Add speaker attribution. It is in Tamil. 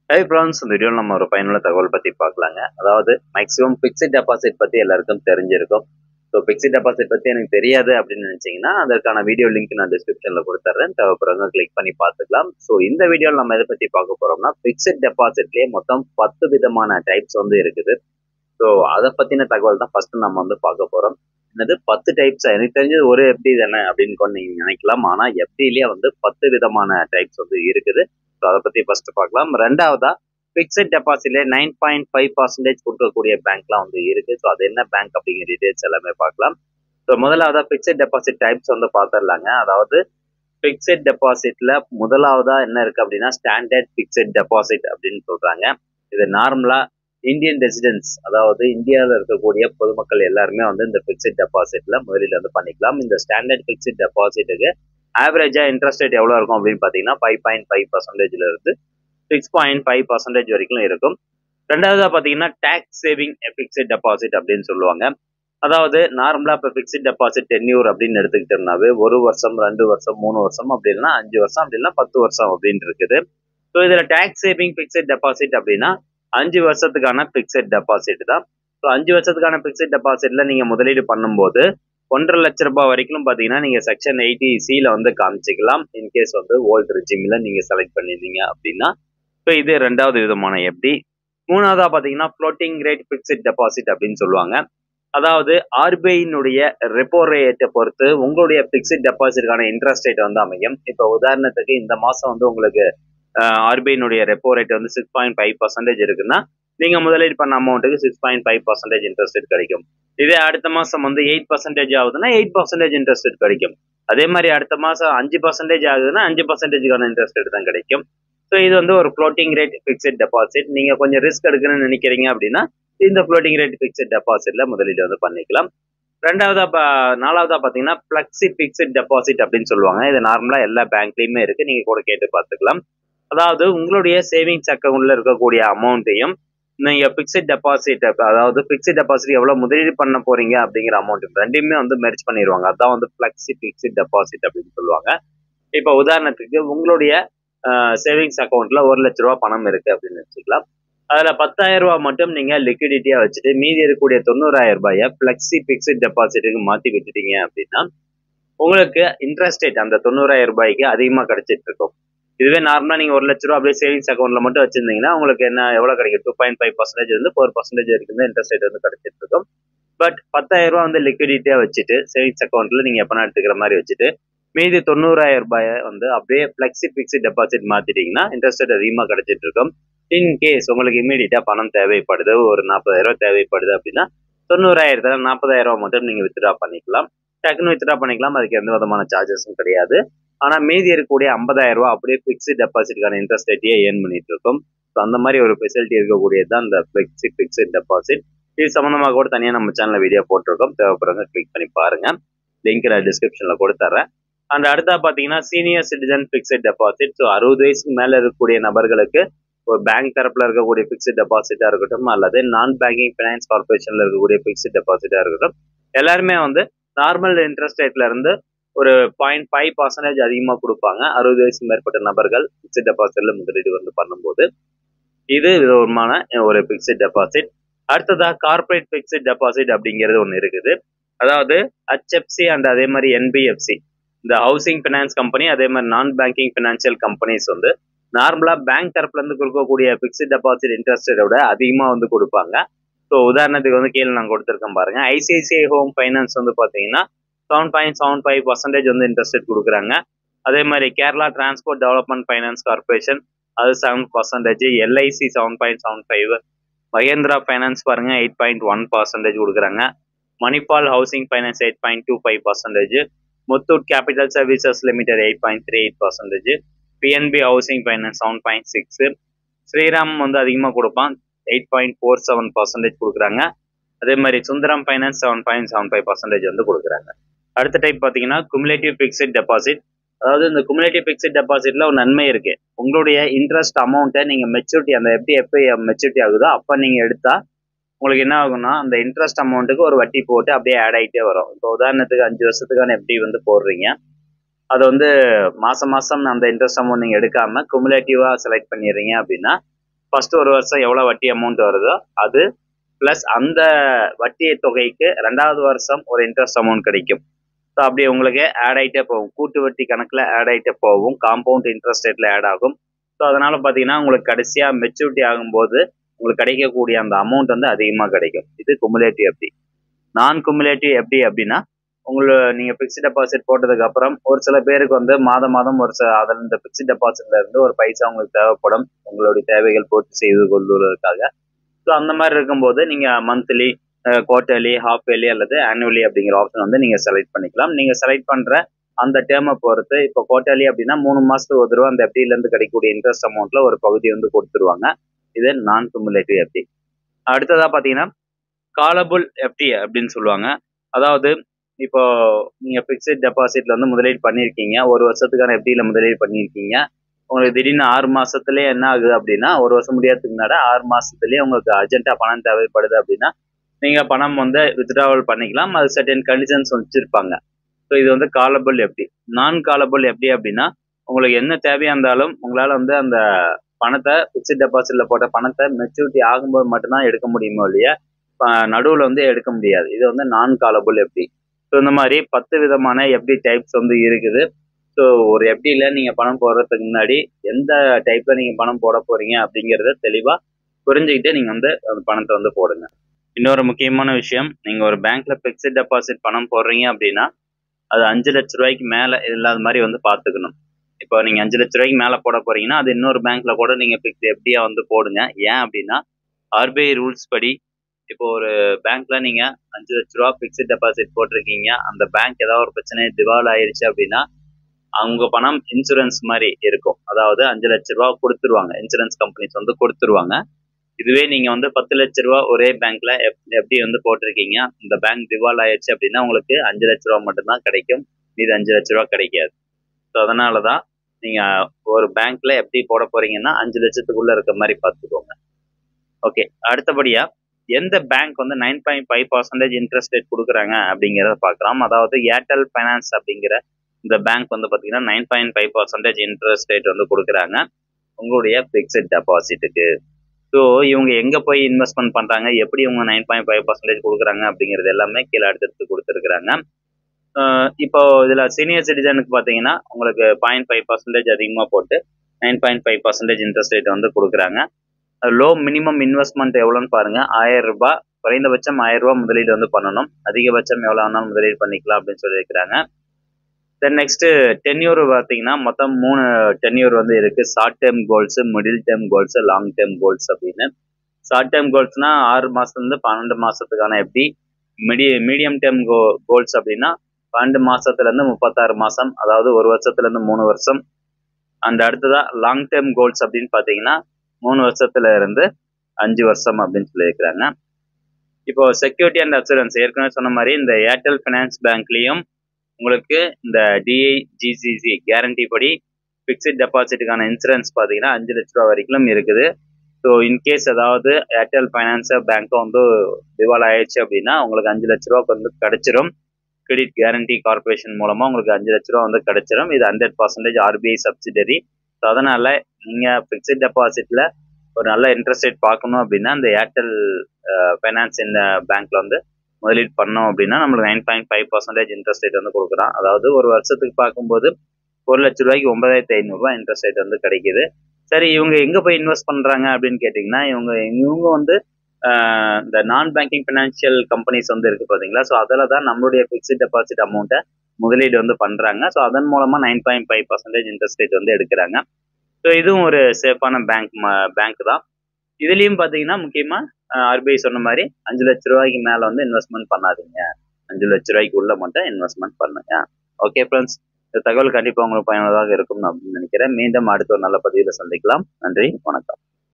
Speaker 1: ஹை ஃப்ரெண்ட்ஸ் இந்த வீடியோவில் நம்ம ஒரு பயனுள்ள தகவல் பற்றி பார்க்கலாங்க அதாவது மேக்ஸிமம் ஃபிக்ஸட் டெபாசிட் பற்றி எல்லாருக்கும் தெரிஞ்சிருக்கும் ஸோ ஃபிக்ஸட் டெபாசிட் பற்றி எனக்கு தெரியாது அப்படின்னு நினச்சிங்கன்னா அதற்கான வீடியோ லிங்க் நான் டிஸ்கிரிப்ஷனில் கொடுத்துட்றேன் தேவைப்படுறவங்க கிளிக் பண்ணி பார்த்துக்கலாம் ஸோ இந்த வீடியோவில் நம்ம எதை பற்றி பார்க்க போகிறோம்னா ஃபிக்ஸட் டெபாசிட்லேயே மொத்தம் பத்து விதமான டைப்ஸ் வந்து இருக்குது ஸோ அதை பற்றின தகவல் தான் ஃபஸ்ட்டு நம்ம வந்து பார்க்க போகிறோம் என்னது பத்து டைப்ஸ் எனக்கு தெரிஞ்சது ஒரு எஃப்டி தானே அப்படின்னு கூட நீங்கள் நினைக்கலாம் ஆனால் எஃப்டிலேயே வந்து பத்து விதமான டைப்ஸ் வந்து இருக்குது ஸோ அதை பற்றி ஃபர்ஸ்ட் பார்க்கலாம் ரெண்டாவதா ஃபிக்ஸட் டெபாசிட்ல நைன் பாயிண்ட் ஃபைவ் பர்சன்டேஜ் கொடுக்கக்கூடிய பேங்க்லாம் வந்து இருக்கு ஸோ அது என்ன பேங்க் அப்படிங்கிற டீடைல்ஸ் எல்லாமே பார்க்கலாம் ஸோ முதலாவதா ஃபிக்ஸட் டெபாசிட் டைப்ஸ் வந்து பார்த்துடலாங்க அதாவது ஃபிக்ஸட் டெபாசிட்ல முதலாவதா என்ன இருக்கு அப்படின்னா ஸ்டாண்டர்ட் ஃபிக்ஸட் டெபாசிட் அப்படின்னு சொல்றாங்க இது நார்மலா இந்தியன் ரெசிடென்ஸ் அதாவது இந்தியாவில் இருக்கக்கூடிய பொதுமக்கள் எல்லாருமே வந்து இந்த ஃபிக்ஸட் டெபாசிட்ல முதலீடு வந்து பண்ணிக்கலாம் இந்த ஸ்டாண்டர்ட் ஃபிக்ஸட் டெபாசிட்டுக்கு ஆவரேஜா இன்ட்ரெஸ்ட் ரேட் எவ்வளோ இருக்கும் அப்படின்னு பார்த்தீங்கன்னா ஃபைவ் பாயிண்ட் ஃபைவ் பர்சன்டேஜ்ல இருந்து சிக்ஸ் பாயிண்ட் ஃபைவ் பர்சன்டேஜ் வரைக்கும் இருக்கும் ரெண்டாவதா பார்த்தீங்கன்னா டேக்ஸ் சேவிங் ஃபிக்ஸட் டெபாசிட் அப்படின்னு சொல்லுவாங்க அதாவது நார்மலா இப்போ ஃபிக்ஸட் டெபாசிட் டென்யூர் அப்படின்னு எடுத்துக்கிட்டோம்னாவே ஒரு வருஷம் ரெண்டு வருஷம் மூணு வருஷம் அப்படின்னா அஞ்சு வருஷம் அப்படின்னா பத்து வருஷம் அப்படின்னு இருக்குது ஸோ இதுல டேக்ஸ் சேவிங் ஃபிக்ஸட் டெபாசிட் அப்படின்னா அஞ்சு வருஷத்துக்கான ஃபிக்ஸட் டெபாசிட் தான் ஸோ அஞ்சு வருஷத்துக்கான ஃபிக்ஸட் டெபாசிட்ல நீங்க முதலீடு பண்ணும்போது ஒன்றரை லட்ச ரூபாய் வரைக்கும் பார்த்தீங்கன்னா நீங்கள் செக்ஷன் எயிட்டி சியில் வந்து காமிச்சிக்கலாம் இன்கேஸ் வந்து ஓல்டு ரிஜிமில் நீங்கள் செலக்ட் பண்ணியிருந்தீங்க அப்படின்னா ஸோ இது ரெண்டாவது விதமான எப்படி மூணாவதா பார்த்தீங்கன்னா ஃப்ளோட்டிங் ரேட் ஃபிக்ஸட் டெபாசிட் அப்படின்னு சொல்லுவாங்க அதாவது ஆர்பிஐனுடைய ரெப்போ ரேட்டை பொறுத்து உங்களுடைய ஃபிக்ஸட் டெபாசிட்கான இன்ட்ரெஸ்ட் ரேட் வந்து அமையும் இப்போ உதாரணத்துக்கு இந்த மாதம் வந்து உங்களுக்கு ஆர்பிஐனுடைய ரெப்போ ரேட் வந்து சிக்ஸ் பாயிண்ட் ஃபைவ் பர்சன்டேஜ் இருக்குன்னா நீங்கள் முதலீடு பண்ண அமௌண்ட்டுக்கு six point five percentage interest rate கிடைக்கும் இதே அடுத்த மாதம் வந்து எயிட் பர்சன்டேஜ் ஆகுதுன்னா எயிட் பர்சன்டேஜ் இன்ட்ரெஸ்ட் ரேட் கிடைக்கும் அதே மாதிரி அடுத்த மாதம் அஞ்சு பர்சன்டேஜ் ஆகுதுன்னா அஞ்சு பர்சன்டேஜ்க்கான இன்ட்ரெஸ்ட் ரேட் தான் கிடைக்கும் ஸோ இது வந்து ஒரு ஃப்ளோட்டிங் ரேட் ஃபிக்ஸட் டெபாசிட் நீங்கள் கொஞ்சம் ரிஸ்க் எடுக்கணும்னு நினைக்கிறீங்க அப்படின்னா இந்த ஃப்ளோட்டிங் ரேட் ஃபிக்ஸட் டெபாசிட்ல முதலீடு வந்து பண்ணிக்கலாம் ரெண்டாவதா நாலாவதா பார்த்தீங்கன்னா ஃப்ளெக்ஸி ஃபிக்ஸட் டெபாசிட் அப்படின்னு சொல்லுவாங்க இது நார்மலாக எல்லா பேங்க்லேயுமே இருக்கு நீங்கள் கூட கேட்டு பார்த்துக்கலாம் அதாவது உங்களுடைய சேவிங்ஸ் அக்கௌண்ட்ல இருக்கக்கூடிய அமௌண்ட்டையும் நீங்க பிக்சட் டெபாசிட் அதாவது பிக்சட் டெபாசிட் எவ்வளவு முதலீடு பண்ண போறீங்க அப்படிங்கிற அமௌண்ட் ரெண்டையுமே வந்து மெர்ச் பண்ணிடுவாங்க அதான் வந்து பிளக்ஸி பிக்சட் டெபாசிட் அப்படின்னு சொல்லுவாங்க இப்போ உதாரணத்துக்கு உங்களுடைய சேவிங்ஸ் அக்கௌண்ட்ல ஒரு லட்ச ரூபா பணம் இருக்கு அப்படின்னு வச்சுக்கலாம் அதுல பத்தாயிரம் ரூபாய் மட்டும் நீங்க லிக்விடிட்டியா வச்சுட்டு மீதி இருக்கக்கூடிய தொண்ணூறாயிரம் ரூபாய பிளக்ஸி பிக்சட் டெபாசிட்டுக்கு மாத்தி விட்டுட்டீங்க அப்படின்னா உங்களுக்கு இன்ட்ரெஸ்ட் ரேட் அந்த தொண்ணூறாயிரம் ரூபாய்க்கு அதிகமா கிடைச்சிட்டு இருக்கும் இதுவே நார்மலா நீங்க ஒரு லட்ச ரூபா அப்படியே சேவிங்ஸ் அக்கௌண்ட்ல மட்டும் வச்சிருந்தீங்கன்னா உங்களுக்கு என்ன எவ்வளவு கிடைக்கும் டூ பாயிண்ட் ஃபைவ் பர்சன்டேஜ் வந்து ஃபோர் பர்சன்டேஜ் வரைக்கும் இன்ட்ரெஸ்ட் ரேட் வந்து கிடைச்சிட்டு இருக்கும் பட் பத்தாயிரம் ரூபா வந்து லிக்விடிட்டியா வச்சுட்டு சேவிங்ஸ் அக்கௌண்ட்ல நீங்க எப்பனா எடுத்துக்கிற மாதிரி வச்சுட்டு மீதி தொண்ணூறாயிரம் ரூபாய் வந்து அப்படியே பிளெக்ஸி பிக்ஸி டெபாசிட் மாத்திட்டீங்கன்னா இன்ட்ரெஸ்ட் ரேட் அதிகமா கிடைச்சிட்டு இருக்கும் இன் கேஸ் உங்களுக்கு இமீடியட்டா பணம் தேவைப்படுது ஒரு நாற்பதாயிரம் ரூபாய் தேவைப்படுது அப்படின்னா தொண்ணூறாயிரத்துல நாற்பதாயிரம் ரூபாய் மட்டும் நீங்க வித்ட்ரா பண்ணிக்கலாம் டக்குன்னு வித்ட்ரா பண்ணிக்கலாம் அதுக்கு எந்த விதமான சார்ஜஸும் கிடையாது ஆனா மீதி இருக்கக்கூடிய ஐம்பதாயிரம் ரூபாய் அப்படியே பிக்ஸ்டு டெபாசிட்கான இன்ட்ரெஸ்ட் ரேட்டையே ஏர்ன் பண்ணிட்டு இருக்கும் ஸோ அந்த மாதிரி ஒரு ஃபெசிலிட்டி இருக்கக்கூடியது தான் இந்த ஃபிக்ஸி பிக்ஸ்ட் டெபாசிட் இது சம்மந்தமாக கூட தனியாக நம்ம சேனலில் வீடியோ போட்டிருக்கோம் தேவைப்படுறவங்க கிளிக் பண்ணி பாருங்க லிங்க் நான் டிஸ்கிரிப்ஷனில் கொடுத்துட்றேன் அண்ட் அடுத்தா பார்த்தீங்கன்னா senior citizen fixed deposit so அறுபது வயசுக்கு மேலே இருக்கக்கூடிய நபர்களுக்கு ஒரு பேங்க் தரப்பில் இருக்கக்கூடிய ஃபிக்ஸட் டெபாசிட்டாக இருக்கட்டும் அல்லது நான் பேங்கிங் ஃபினான்ஸ் கார்பரேஷனில் இருக்கக்கூடிய ஃபிக்ஸட் டெபாசிட்டாக இருக்கட்டும் எல்லாருமே வந்து நார்மல் இன்ட்ரெஸ்ட் ரேட்ல இருந்து ஒரு பாயிண்ட் ஃபைவ் பர்சன்டேஜ் அதிகமாக கொடுப்பாங்க அறுபது வயசுக்கு மேற்பட்ட நபர்கள் ஃபிக்ஸட் டெபாசிட்ல முதலீடு வந்து பண்ணும்போது இது விதமான ஒரு ஃபிக்ஸட் டெபாசிட் அடுத்ததா கார்பரேட் ஃபிக்ஸட் டெபாசிட் அப்படிங்கிறது ஒன்று இருக்குது அதாவது ஹெச்எஃப்சி அண்ட் அதே மாதிரி என்பிஎஃப்சி இந்த ஹவுசிங் ஃபினான்ஸ் கம்பெனி அதே மாதிரி நான் பேங்கிங் ஃபினான்ஷியல் கம்பெனிஸ் வந்து நார்மலா பேங்க் தரப்புல இருந்து கொடுக்கக்கூடிய ஃபிக்ஸட் டெபாசிட் இன்ட்ரெஸ்ட் விட அதிகமாக வந்து கொடுப்பாங்க ஸோ உதாரணத்துக்கு வந்து கீழே நான் கொடுத்துருக்கேன் பாருங்க ஐசிஐசிஐ ஹோம் ஃபைனான்ஸ் வந்து பார்த்தீங்கன்னா seven point seven five percentage வந்து இன்ட்ரெஸ்ட் ரேட் கொடுக்குறாங்க அதே மாதிரி Kerala transport development finance corporation அது seven percentage LIC seven point seven five Mahindra finance பாருங்க எயிட் பாயிண்ட் ஒன் பர்சன்டேஜ் கொடுக்குறாங்க Manipal housing finance eight point two five percentage Muthoot capital services limited eight point three eight percentage PNB housing finance seven point six Shriram வந்து அதிகமாக கொடுப்பான் eight point four seven percentage கொடுக்குறாங்க அதே மாதிரி Sundaram finance seven point seven five percentage வந்து கொடுக்குறாங்க அடுத்த டைப் பார்த்தீங்கன்னா குமுலேட்டிவ் ஃபிக்ஸட் டெபாசிட் அதாவது இந்த குமுலேட்டிவ் ஃபிக்ஸட் டெபாசிட்ல ஒரு நன்மை இருக்கு உங்களுடைய இன்ட்ரெஸ்ட் அமௌண்ட்டை நீங்க மெச்சூரிட்டி அந்த எப்படி எப்போ மெச்சூரிட்டி ஆகுதோ அப்போ நீங்க எடுத்தா உங்களுக்கு என்ன ஆகும்னா அந்த இன்ட்ரெஸ்ட் அமௌண்ட்டுக்கு ஒரு வட்டி போட்டு அப்படியே ஆட் ஆகிட்டே வரும் இப்போ உதாரணத்துக்கு அஞ்சு வருஷத்துக்கான எப்படி வந்து போடுறீங்க அதை வந்து மாசம் மாசம் அந்த இன்ட்ரெஸ்ட் அமௌண்ட் நீங்க எடுக்காம குமுலேட்டிவா செலக்ட் பண்ணிடுறீங்க அப்படின்னா ஃபர்ஸ்ட் ஒரு வருஷம் எவ்வளோ வட்டி அமௌண்ட் வருதோ அது ப்ளஸ் அந்த வட்டி தொகைக்கு ரெண்டாவது வருஷம் ஒரு இன்ட்ரெஸ்ட் அமௌண்ட் கிடைக்கும் ஸோ அப்படி உங்களுக்கு ஆட் ஆகிட்டே போகும் கூட்டு வட்டி கணக்கில் ஆட் ஆகிட்டே போகும் காம்பவுண்ட் இன்ட்ரெஸ்ட் ரேட்டில் ஆட் ஆகும் ஸோ அதனால பார்த்தீங்கன்னா உங்களுக்கு கடைசியாக மெச்சூரிட்டி ஆகும்போது உங்களுக்கு கிடைக்கக்கூடிய அந்த அமௌண்ட் வந்து அதிகமாக கிடைக்கும் இது குமுலேட்டிவ் எப்படி நான் குமுலேட்டிவ் எப்படி அப்படின்னா உங்களை நீங்கள் ஃபிக்ஸ்ட் டெபாசிட் போட்டதுக்கு அப்புறம் ஒரு சில பேருக்கு வந்து மாதம் மாதம் ஒரு சில அதில் இந்த ஃபிக்ஸ்ட் டெபாசிட்ல இருந்து ஒரு பைசா உங்களுக்கு தேவைப்படும் உங்களுடைய தேவைகள் பூர்த்தி செய்து கொள்வதற்காக ஸோ அந்த மாதிரி இருக்கும்போது நீங்கள் மந்த்லி குவார்டர்லி ஹாஃப் இயர்லி அல்லது ஆனுவலி அப்படிங்கிற ஆப்ஷன் வந்து நீங்கள் செலக்ட் பண்ணிக்கலாம் நீங்கள் செலக்ட் பண்ணுற அந்த டேர்மை பொறுத்து இப்போ குவார்டர்லி அப்படின்னா மூணு மாதத்துக்கு ஒரு தடவை அந்த எஃப்டிலேருந்து கிடைக்கக்கூடிய இன்ட்ரெஸ்ட் அமௌண்ட்டில் ஒரு பகுதி வந்து கொடுத்துருவாங்க இது நான் குமுலேட்டிவ் எஃப்டி அடுத்ததாக பார்த்தீங்கன்னா காலபுல் எஃப்டி அப்படின்னு சொல்லுவாங்க அதாவது இப்போ நீங்கள் ஃபிக்ஸட் டெபாசிட்ல வந்து முதலீடு பண்ணியிருக்கீங்க ஒரு வருஷத்துக்கான எஃப்டியில் முதலீடு பண்ணியிருக்கீங்க உங்களுக்கு திடீர்னு ஆறு மாசத்துலயே என்ன ஆகுது அப்படின்னா ஒரு வருஷம் முடியாததுக்கு முன்னாடி ஆறு மாசத்துலயே உங்களுக்கு அர்ஜென்ட்டா பணம் தேவைப்படுது அப்படின்னா நீங்க பணம் வந்து வித்ட்ராவல் பண்ணிக்கலாம் அது சர்டன் கண்டிஷன்ஸ் வச்சிருப்பாங்க ஸோ இது வந்து காலபிள் எப்படி நான் காலபிள் எப்படி அப்படின்னா உங்களுக்கு என்ன தேவையா இருந்தாலும் உங்களால வந்து அந்த பணத்தை ஃபிக்ஸ்ட் டெபாசிட்ல போட்ட பணத்தை மெச்சூரிட்டி ஆகும்போது மட்டும்தான் எடுக்க முடியுமோ இல்லையா நடுவில் வந்து எடுக்க முடியாது இது வந்து நான் காலபிள் எப்படி ஸோ இந்த மாதிரி பத்து விதமான எஃப்டி டைப்ஸ் வந்து இருக்குது ஸோ ஒரு எஃப்டியில் நீங்கள் பணம் போடுறதுக்கு முன்னாடி எந்த டைப்பில் நீங்கள் பணம் போட போகிறீங்க அப்படிங்கிறத தெளிவாக புரிஞ்சுக்கிட்டு நீங்கள் வந்து அந்த பணத்தை வந்து போடுங்க இன்னொரு முக்கியமான விஷயம் நீங்கள் ஒரு பேங்க்ல ஃபிக்ஸ்ட் டெபாசிட் பணம் போடுறீங்க அப்படின்னா அது அஞ்சு லட்ச ரூபாய்க்கு மேலே இல்லாத மாதிரி வந்து பார்த்துக்கணும் இப்போ நீங்கள் அஞ்சு லட்ச ரூபாய்க்கு மேலே போட போறீங்கன்னா அது இன்னொரு பேங்க்ல கூட நீங்கள் ஃபிக்ஸ் எஃப்டியாக வந்து போடுங்க ஏன் அப்படின்னா ஆர்பிஐ ரூல்ஸ் படி இப்போ ஒரு பேங்க்ல நீங்க அஞ்சு லட்ச ரூபா ஃபிக்ஸ்ட் டெபாசிட் போட்டிருக்கீங்க அந்த பேங்க் ஏதாவது ஒரு பிரச்சனை திவால் ஆயிடுச்சு அப்படின்னா அவங்க பணம் இன்சூரன்ஸ் மாதிரி இருக்கும் அதாவது அஞ்சு லட்ச ரூபா கொடுத்துருவாங்க இன்சூரன்ஸ் கம்பெனிஸ் வந்து கொடுத்துருவாங்க இதுவே நீங்க வந்து பத்து லட்ச ரூபா ஒரே பேங்க்ல எப்படி வந்து போட்டிருக்கீங்க இந்த பேங்க் திவால் ஆயிடுச்சு அப்படின்னா உங்களுக்கு அஞ்சு லட்ச ரூபா மட்டும்தான் கிடைக்கும் இது அஞ்சு லட்ச ரூபா கிடைக்காது ஸோ அதனால தான் நீங்க ஒரு பேங்க்ல எப்படி போட போறீங்கன்னா அஞ்சு லட்சத்துக்குள்ள இருக்க மாதிரி பார்த்துக்கோங்க ஓகே அடுத்தபடியா எந்த பேங்க் வந்து nine point five percentage interest rate கொடுக்குறாங்க அப்படிங்கிறத பார்க்கலாம் அதாவது ஏர்டெல் ஃபைனான்ஸ் அப்படிங்கிற இந்த பேங்க் வந்து பார்த்தீங்கன்னா nine point five percentage interest rate வந்து கொடுக்குறாங்க உங்களுடைய ஃபிக்ஸட் டெபாசிட்டுக்கு ஸோ இவங்க எங்கே போய் இன்வெஸ்ட்மெண்ட் பண்ணுறாங்க எப்படி இவங்க நைன் பாயிண்ட் ஃபைவ் பர்சன்டேஜ் கொடுக்குறாங்க அப்படிங்கிறது எல்லாமே கீழே அடுத்தடுத்து கொடுத்துருக்குறாங்க இப்போ இதில் சீனியர் சிட்டிசனுக்கு பார்த்தீங்கன்னா உங்களுக்கு பாயிண்ட் ஃபைவ் பர்சன்டேஜ் அதிகமாக போட்டு nine point five percentage interest rate வந்து கொடுக்குறாங்க லோ மினிமம் இன்வெஸ்ட்மெண்ட் எவ்வளோன்னு பாருங்க ஆயிரம் ரூபாய் குறைந்தபட்சம் ஆயிரம் ரூபாய் முதலீடு வந்து பண்ணணும் அதிகபட்சம் எவ்வளோ வேணாலும் முதலீடு பண்ணிக்கலாம் அப்படின்னு சொல்லியிருக்கிறாங்க தென் நெக்ஸ்ட் டென்யூர் பார்த்தீங்கன்னா மொத்தம் மூணு டென்யூர் வந்து இருக்கு short term goals middle term goals long term goals அப்படின்னு ஷார்ட் டேர்ம் கோல்ஸ்னா ஆறு மாசத்துலேருந்து பன்னெண்டு மாசத்துக்கான எப்படி மிடி மீடியம் டேர்ம் கோ கோல்ஸ் அப்படின்னா பன்னெண்டு மாசத்துல இருந்து முப்பத்தாறு மாசம் அதாவது ஒரு வருஷத்துல இருந்து மூணு வருஷம் அந்த அடுத்ததா லாங் டேர்ம் கோல்ஸ் அப்படின்னு பார்த்தீங்கன்னா மூணு வருஷத்துல இருந்து அஞ்சு வருஷம் அப்படின்னு சொல்லியிருக்கிறாங்க இப்போ செக்யூரிட்டி அண்ட் அசூரன்ஸ் ஏற்கனவே சொன்ன மாதிரி இந்த ஏர்டெல் ஃபைனான்ஸ் பேங்க்லயும் உங்களுக்கு இந்த டிஐ ஜிசிசி கேரண்டி படி ஃபிக்ஸட் டெபாசிட்டுக்கான இன்சூரன்ஸ் பார்த்தீங்கன்னா அஞ்சு லட்ச ரூபா வரைக்கும் இருக்குது ஸோ இன்கேஸ் ஏதாவது ஏர்டெல் ஃபைனான்ஸ் பேங்க்கும் வந்து திவால் ஆயிடுச்சு அப்படின்னா உங்களுக்கு அஞ்சு லட்ச ரூபாக்கு வந்து கிடைச்சிரும் கிரெடிட் கேரண்டி கார்பரேஷன் மூலமா உங்களுக்கு அஞ்சு லட்ச ரூபா வந்து கிடைச்சிரும் இது hundred percentage RBI subsidiary so அதனால நீங்க ஃபிக்ஸட் டெபாசிட்ல ஒரு நல்ல இன்ட்ரெஸ்ட் ரேட் பார்க்கணும் அப்படின்னா இந்த ஏர்டெல் ஃபைனான்ஸ் இந்த பேங்க்ல வந்து முதலீடு பண்ணோம் அப்படின்னா நம்மளுக்கு nine point five percentage interest rate வந்து கொடுக்குறான் அதாவது ஒரு வருஷத்துக்கு பார்க்கும்போது ஒரு லட்ச ரூபாய்க்கு ஒன்பதாயிரத்தி ஐநூறுரூவா இன்ட்ரெஸ்ட் ரேட் வந்து கிடைக்குது சரி இவங்க எங்க போய் இன்வெஸ்ட் பண்றாங்க அப்படின்னு கேட்டிங்கன்னா இவங்க இவங்க வந்து இந்த நான் பேங்கிங் ஃபினான்ஷியல் கம்பெனிஸ் வந்து இருக்கு பார்த்தீங்களா ஸோ அதில் தான் நம்மளுடைய ஃபிக்ஸ்ட் டெபாசிட் அமௌண்ட்டை முதலீடு வந்து பண்றாங்க ஸோ அதன் மூலமா nine point five percentage interest rate வந்து எடுக்கிறாங்க ஸோ இதுவும் ஒரு சேஃபான பேங்க் பேங்க் தான் இதுலயும் பாத்தீங்கன்னா முக்கியமா ஆர்பிஐ சொன்ன மாதிரி அஞ்சு லட்ச ரூபாய்க்கு மேல வந்து இன்வெஸ்ட்மெண்ட் பண்ணாதீங்க அஞ்சு லட்ச ரூபாய்க்கு உள்ள மட்டும் இன்வெஸ்ட்மெண்ட் பண்ணுங்க ஓகே ஃப்ரெண்ட்ஸ் இந்த தகவல் கண்டிப்பா உங்களுக்கு பயனுள்ளதாக இருக்கும் அப்படின்னு நினைக்கிறேன் மீண்டும் அடுத்த ஒரு நல்ல பதிவில் சந்திக்கலாம் நன்றி வணக்கம்